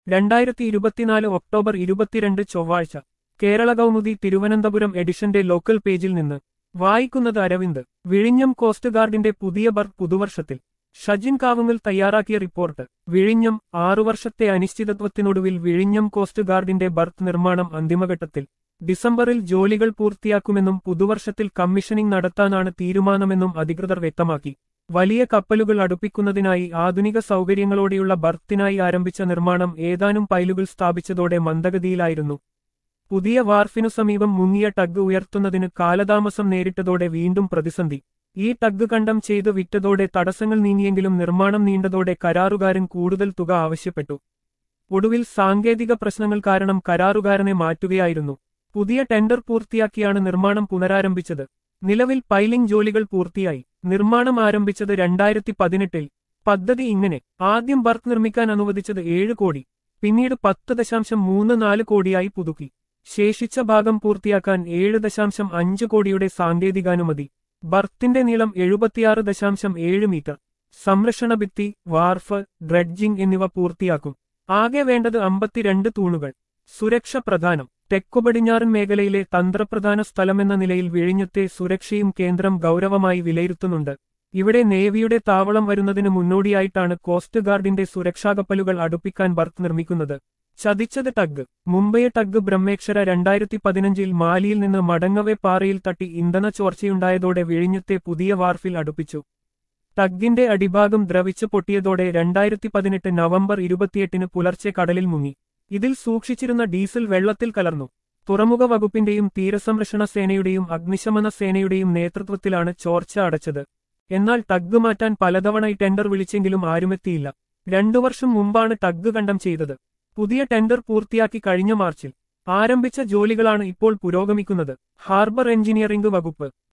രണ്ടായിരത്തി ഇരുപത്തിനാല് ഒക്ടോബർ ഇരുപത്തിരണ്ട് ചൊവ്വാഴ്ച കേരള കൗമുദി തിരുവനന്തപുരം എഡിഷന്റെ ലോക്കൽ പേജിൽ നിന്ന് വായിക്കുന്നത് അരവിന്ദ് വിഴിഞ്ഞം കോസ്റ്റ് ഗാർഡിന്റെ പുതിയ ബർത്ത് പുതുവർഷത്തിൽ ഷജിൻ കാവുങ്ങൽ തയ്യാറാക്കിയ റിപ്പോർട്ട് വിഴിഞ്ഞം ആറു വർഷത്തെ അനിശ്ചിതത്വത്തിനൊടുവിൽ വിഴിഞ്ഞം കോസ്റ്റ് ഗാർഡിന്റെ ബർത്ത് നിർമ്മാണം അന്തിമഘട്ടത്തിൽ ഡിസംബറിൽ ജോലികൾ പൂർത്തിയാക്കുമെന്നും പുതുവർഷത്തിൽ കമ്മീഷനിംഗ് നടത്താനാണ് തീരുമാനമെന്നും അധികൃതർ വ്യക്തമാക്കി വലിയ കപ്പലുകൾ അടുപ്പിക്കുന്നതിനായി ആധുനിക സൗകര്യങ്ങളോടെയുള്ള ബർത്തിനായി ആരംഭിച്ച നിർമ്മാണം ഏതാനും പൈലുകൾ സ്ഥാപിച്ചതോടെ മന്ദഗതിയിലായിരുന്നു പുതിയ വാർഫിനു സമീപം മുങ്ങിയ ടഗ് ഉയർത്തുന്നതിന് കാലതാമസം നേരിട്ടതോടെ വീണ്ടും പ്രതിസന്ധി ഈ ടഗ് കണ്ടം ചെയ്തു വിറ്റതോടെ തടസ്സങ്ങൾ നീങ്ങിയെങ്കിലും നിർമ്മാണം നീണ്ടതോടെ കരാറുകാരൻ കൂടുതൽ തുക ആവശ്യപ്പെട്ടു ഒടുവിൽ സാങ്കേതിക പ്രശ്നങ്ങൾ കാരണം കരാറുകാരനെ മാറ്റുകയായിരുന്നു പുതിയ ടെൻഡർ പൂർത്തിയാക്കിയാണ് നിർമ്മാണം പുനരാരംഭിച്ചത് നിലവിൽ പൈലിംഗ് ജോലികൾ പൂർത്തിയായി നിർമ്മാണം ആരംഭിച്ചത് രണ്ടായിരത്തി പതിനെട്ടിൽ പദ്ധതി ഇങ്ങനെ ആദ്യം ബർത്ത് നിർമ്മിക്കാൻ അനുവദിച്ചത് ഏഴ് കോടി പിന്നീട് പത്ത് ദശാംശം മൂന്ന് നാല് കോടിയായി പുതുക്കി ശേഷിച്ച ഭാഗം പൂർത്തിയാക്കാൻ ഏഴ് ദശാംശം അഞ്ച് കോടിയുടെ സാങ്കേതികാനുമതി ബർത്തിന്റെ നീളം എഴുപത്തിയാറ് ദശാംശം ഏഴ് മീറ്റർ സംരക്ഷണ ഭിത്തി വാർഫ് ഡ്രഡ്ജിംഗ് എന്നിവ പൂർത്തിയാക്കും ആകെ വേണ്ടത് അമ്പത്തിരണ്ട് തൂണുകൾ സുരക്ഷ പ്രധാനം തെക്കുപടിഞ്ഞാറൻ മേഖലയിലെ തന്ത്രപ്രധാന സ്ഥലമെന്ന നിലയിൽ വിഴിഞ്ഞത്തെ സുരക്ഷയും കേന്ദ്രം ഗൗരവമായി വിലയിരുത്തുന്നുണ്ട് ഇവിടെ നേവിയുടെ താവളം വരുന്നതിന് മുന്നോടിയായിട്ടാണ് കോസ്റ്റ് ഗാർഡിന്റെ സുരക്ഷാ കപ്പലുകൾ അടുപ്പിക്കാൻ ബർത്ത് നിർമ്മിക്കുന്നത് ചതിച്ചത് ടഗ് മുംബൈ ടഗ് ബ്രഹ്മേക്ഷര രണ്ടായിരത്തി പതിനഞ്ചിൽ മാലിയിൽ നിന്ന് മടങ്ങവെ പാറയിൽ തട്ടി ഇന്ധന ചോർച്ചയുണ്ടായതോടെ വിഴിഞ്ഞത്തെ പുതിയ വാർഫിൽ അടുപ്പിച്ചു ടഗിന്റെ അടിഭാഗം ദ്രവിച്ചു പൊട്ടിയതോടെ രണ്ടായിരത്തി പതിനെട്ട് നവംബർ ഇരുപത്തിയെട്ടിന് പുലർച്ചെ കടലിൽ മുങ്ങി ഇതിൽ സൂക്ഷിച്ചിരുന്ന ഡീസൽ വെള്ളത്തിൽ കലർന്നു തുറമുഖ വകുപ്പിന്റെയും തീരസംരക്ഷണ സേനയുടെയും അഗ്നിശമന സേനയുടെയും നേതൃത്വത്തിലാണ് ചോർച്ച അടച്ചത് എന്നാൽ ടഗ് മാറ്റാൻ പലതവണ ടെൻഡർ വിളിച്ചെങ്കിലും ആരുമെത്തിയില്ല രണ്ടു വർഷം മുമ്പാണ് ടഗ് കണ്ടം ചെയ്തത് പുതിയ ടെൻഡർ പൂർത്തിയാക്കി കഴിഞ്ഞ മാർച്ചിൽ ആരംഭിച്ച ജോലികളാണ് ഇപ്പോൾ പുരോഗമിക്കുന്നത് ഹാർബർ എഞ്ചിനീയറിംഗ് വകുപ്പ്